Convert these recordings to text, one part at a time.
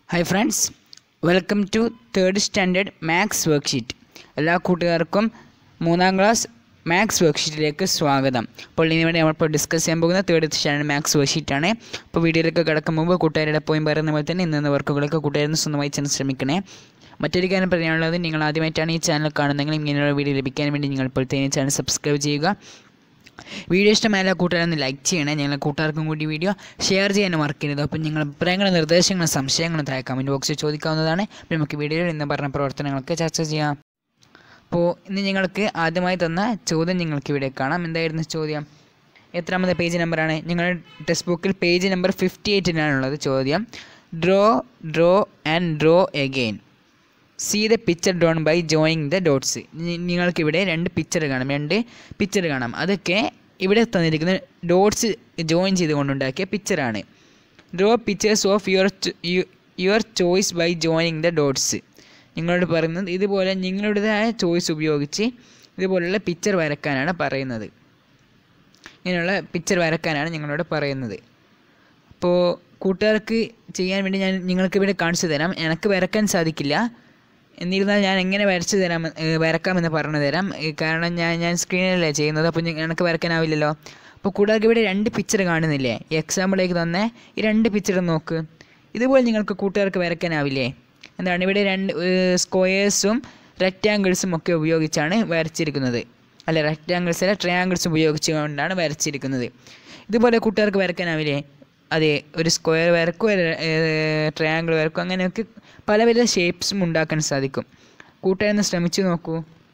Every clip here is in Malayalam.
hi friends welcome to third standard maths worksheet എല്ലാ കൂട്ടുകാർക്കും മൂന്നാം ക്ലാസ് മാത്സ് വർക്ക്ഷീറ്റിലേക്ക് സ്വാഗതം അപ്പോൾ ഇനി വേണ്ടി നമ്മളിപ്പോൾ ഡിസ്കസ് ചെയ്യാൻ പോകുന്ന തേർഡ് സ്റ്റാൻഡേർഡ് മാത്സ് വർക്ക്ഷീറ്റാണ് അപ്പോൾ വീഡിയോയിലേക്ക് കിടക്കും മുമ്പ് കൂട്ടുകാരുടെ പോയി പറയുന്ന പോലെ തന്നെ ഇന്ന വർക്കുകളൊക്കെ കൂട്ടുകാരെന്ന് സ്വന്തമായി ചെയ്യാൻ ശ്രമിക്കണേ മറ്റൊരു കാര്യം പറയാനുള്ളത് നിങ്ങൾ ആദ്യമായിട്ടാണ് ഈ ചാനൽ കാണുന്നതെങ്കിൽ ഇങ്ങനെയുള്ള വീഡിയോ ലഭിക്കാൻ വേണ്ടി നിങ്ങൾ ഇപ്പോഴത്തെ ചാനൽ സബ്സ്ക്രൈബ് ചെയ്യുക വീഡിയോ ഇഷ്ടമായ കൂട്ടുകാരൊന്ന് ലൈക്ക് ചെയ്യണേ ഞങ്ങളെ കൂട്ടുകാർക്കും കൂടി വീഡിയോ ഷെയർ ചെയ്യാൻ മറക്കരുത് അപ്പം നിങ്ങൾ അഭിപ്രായങ്ങളും നിർദ്ദേശങ്ങളും സംശയങ്ങളും താഴെ കമൻറ്റ് ബോക്സിൽ ചോദിക്കാവുന്നതാണ് അപ്പോൾ നമുക്ക് വീഡിയോയിൽ ഇന്ന് പറഞ്ഞ പ്രവർത്തനങ്ങളൊക്കെ ചർച്ച ചെയ്യാം അപ്പോൾ ഇന്ന് നിങ്ങൾക്ക് ആദ്യമായി തന്ന ചോദ്യം നിങ്ങൾക്ക് ഇവിടെ കാണാം എന്തായിരുന്നു ചോദ്യം എത്രാമത്തെ പേജ് നമ്പറാണ് നിങ്ങളുടെ ടെക്സ്റ്റ് ബുക്കിൽ പേജ് നമ്പർ ഫിഫ്റ്റി എയ്റ്റിനാണുള്ളത് ചോദ്യം draw draw and draw again see the picture done by joining the dots നിങ്ങൾക്കിവിടെ രണ്ട് പിക്ചർ കാണാം രണ്ട് പിക്ചർ കാണാം അതൊക്കെ ഇവിടെ തന്നിരിക്കുന്ന ഡോട്ട്സ് ജോയിൻ ചെയ്തുകൊണ്ടുണ്ടാക്കിയ പിക്ചറാണ് draw pictures of your your choice by joining the dots നിങ്ങളോട് പറയുന്നത് ഇതുപോലെ നിങ്ങളുടേതായ ചോയ്സ് ഉപയോഗിച്ച് ഇതുപോലുള്ള പിക്ചർ വരക്കാനാണ് പറയുന്നത് ഇങ്ങനെയുള്ള പിക്ചർ വരക്കാനാണ് നിങ്ങളോട് പറയുന്നത് അപ്പോൾ കൂട്ടുകാർക്ക് ചെയ്യാൻ വേണ്ടി ഞാൻ നിങ്ങൾക്ക് ഇവിടെ കാണിച്ചു തരാം എനിക്ക് വരക്കാൻ സാധിക്കില്ല എന്നിരുന്നാൽ ഞാൻ എങ്ങനെ വരച്ചു തരാം ഏഹ് വരക്കാമെന്ന് പറഞ്ഞു തരാം ഏഹ് കാരണം ഞാൻ ഞാൻ സ്ക്രീനിലല്ലേ ചെയ്യുന്നത് അപ്പോൾ ഞ- എനിക്ക് വരക്കാനാവില്ലല്ലോ അപ്പോൾ കൂട്ടുകാർക്ക് ഇവിടെ രണ്ട് പിക്ചർ കാണുന്നില്ലേ ഈ എക്സാമ്പിളേക്ക് തന്നെ ഈ രണ്ട് പിക്ചർ നോക്ക് ഇതുപോലെ നിങ്ങൾക്ക് കൂട്ടുകാർക്ക് വരക്കാനാവില്ലേ എന്താണ് ഇവിടെ രണ്ട് സ്ക്വയേഴ്സും റെക്റ്റാങ്കിൾസും ഒക്കെ ഉപയോഗിച്ചാണ് വരച്ചിരിക്കുന്നത് അല്ല റെക്റ്റാങ്കിൾസ് അല്ല ട്രയാങ്കിൾസ് ഉപയോഗിച്ചുകൊണ്ടാണ് വരച്ചിരിക്കുന്നത് ഇതുപോലെ കൂട്ടുകാർക്ക് വരക്കാനാവില്ലേ അതെ ഒരു സ്ക്വയർ വരക്കും ഒരു ട്രയാങ്കിൾ വരക്കും അങ്ങനെയൊക്കെ പല പല ഷേപ്സും ഉണ്ടാക്കാൻ സാധിക്കും കൂട്ടുകാരൊന്ന് ശ്രമിച്ചു നോക്കൂ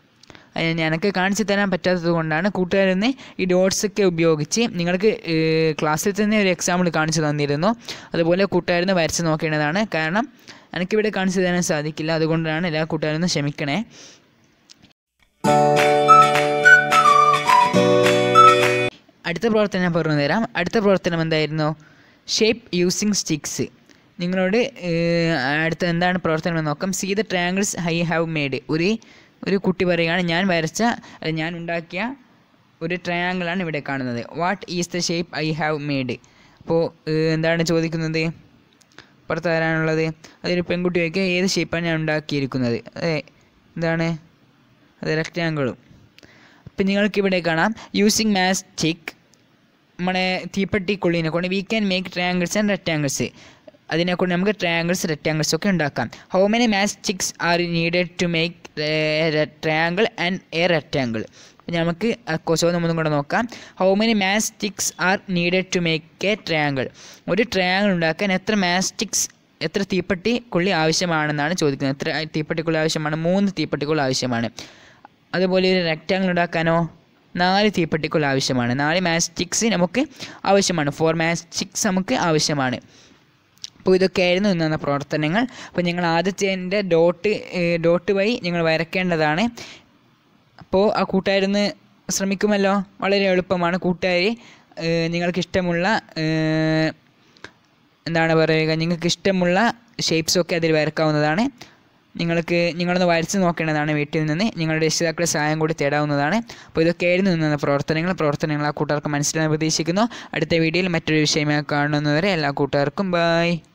അത് എനിക്ക് കാണിച്ചു തരാൻ പറ്റാത്തത് കൊണ്ടാണ് കൂട്ടുകാരൊന്ന് ഈ ഡോട്ട്സ് ഒക്കെ ഉപയോഗിച്ച് നിങ്ങൾക്ക് ഏഹ്, ക്ലാസ്സിൽ തന്നെ ഒരു എക്സാമ്പിൾ കാണിച്ചു തന്നിരുന്നു അതുപോലെ കൂട്ടുകാരൊന്ന് വരച്ച് നോക്കേണ്ടതാണ് കാരണം എനിക്കിവിടെ കാണിച്ചു തരാൻ സാധിക്കില്ല അതുകൊണ്ടാണ് എല്ലാ കൂട്ടുകാരൊന്ന് ക്ഷമിക്കണേ അടുത്ത പ്രവർത്തനം ഞാൻ പറഞ്ഞു തരാം അടുത്ത പ്രവർത്തനം എന്തായിരുന്നു ഷേപ്പ് യൂസിങ് സ്റ്റിക്സ് നിങ്ങളോട് ഏഹ്, അടുത്ത എന്താണ് പ്രവർത്തനം എന്ന് നോക്കാം see the triangles I have made ഒരു ഒരു കുട്ടി പറയുകയാണ് ഞാൻ വരച്ച അല്ല, ഞാൻ ഉണ്ടാക്കിയ ഒരു ട്രയാങ്കിളാണ് ഇവിടെ കാണുന്നത് what is the shape I have made അപ്പോൾ എന്താണ് ചോദിക്കുന്നത് പുറത്ത് വരാനുള്ളത് അതൊരു പെൺകുട്ടി ചോദിക്കുക ഏത് ഷേപ്പാണ് ഞാൻ ഉണ്ടാക്കിയിരിക്കുന്നത് അതെ എന്താണ് അത് റെക്റ്റാങ്കിളും അപ്പം നിങ്ങൾക്ക് ഇവിടെ കാണാം യൂസിങ് മാസ്റ്റിക് നമ്മുടെ തീപ്പെട്ടിക്കുള്ളിനെ കൊണ്ട് we can make triangles and rectangles അതിനെ കൊണ്ട് നമുക്ക് ട്രയാങ്കിൾസ് റെക്റ്റാങ്കിൾസ് ഒക്കെ ഉണ്ടാക്കാം how many matchsticks are needed to make triangle and a rectangle നമുക്ക് ചോദ്യം ഒന്നും കൂടെ നോക്കാം how many matchsticks are needed to make a triangle ഒരു ട്രയാങ്കിൾ ഉണ്ടാക്കാൻ എത്ര മാസ്റ്റിക്സ് എത്ര തീപ്പെട്ടി കൊള്ളി ആവശ്യമാണെന്നാണ് ചോദിക്കുന്നത് എത്ര തീപ്പെട്ടിക്കുള്ളി ആവശ്യമാണ് മൂന്ന് തീപ്പെട്ടിക്കുള്ളി ആവശ്യമാണ് അതുപോലെ ഒരു റെക്റ്റാങ്കിൾ ഉണ്ടാക്കാനോ നാല് തീപ്പെട്ടിക്കുള്ള ആവശ്യമാണ് നാല് മാസ്റ്റിക്സ് നമുക്ക് ആവശ്യമാണ് ഫോർ മാസ്റ്റിക്സ് നമുക്ക് ആവശ്യമാണ് അപ്പോൾ ഇതൊക്കെയായിരുന്നു ഇന്ന പ്രവർത്തനങ്ങൾ അപ്പോൾ നിങ്ങൾ ആദ്യത്തെ ഡോട്ട് ഡോട്ട് വഴി നിങ്ങൾ വരയ്ക്കേണ്ടതാണ് അപ്പോൾ ആ കൂട്ടുകാരൊന്ന് ശ്രമിക്കുമല്ലോ വളരെ എളുപ്പമാണ് കൂട്ടുകാർ നിങ്ങൾക്ക് ഇഷ്ടമുള്ള ഏഹ്, എന്താണ് പറയുക നിങ്ങൾക്ക് ഇഷ്ടമുള്ള ഷേപ്സൊക്കെ അതിൽ വരക്കാവുന്നതാണ് നിങ്ങൾക്ക് നിങ്ങളൊന്ന് വരച്ച് നോക്കേണ്ടതാണ് വീട്ടിൽ നിന്ന് നിങ്ങളുടെ രക്ഷിതാക്കളുടെ സഹായം കൂടി തേടാവുന്നതാണ് അപ്പോൾ ഇതൊക്കെയായിരുന്നു ഇന്ന് പ്രവർത്തനങ്ങൾ പ്രവർത്തനങ്ങൾ ആ കൂട്ടുകാർക്ക് മനസ്സിലാകാൻ പ്രതീക്ഷിക്കുന്നു അടുത്ത വീഡിയോയിൽ മറ്റൊരു വിഷയമായി കാണുന്നവരെ എല്ലാ കൂട്ടുകാർക്കും ബൈ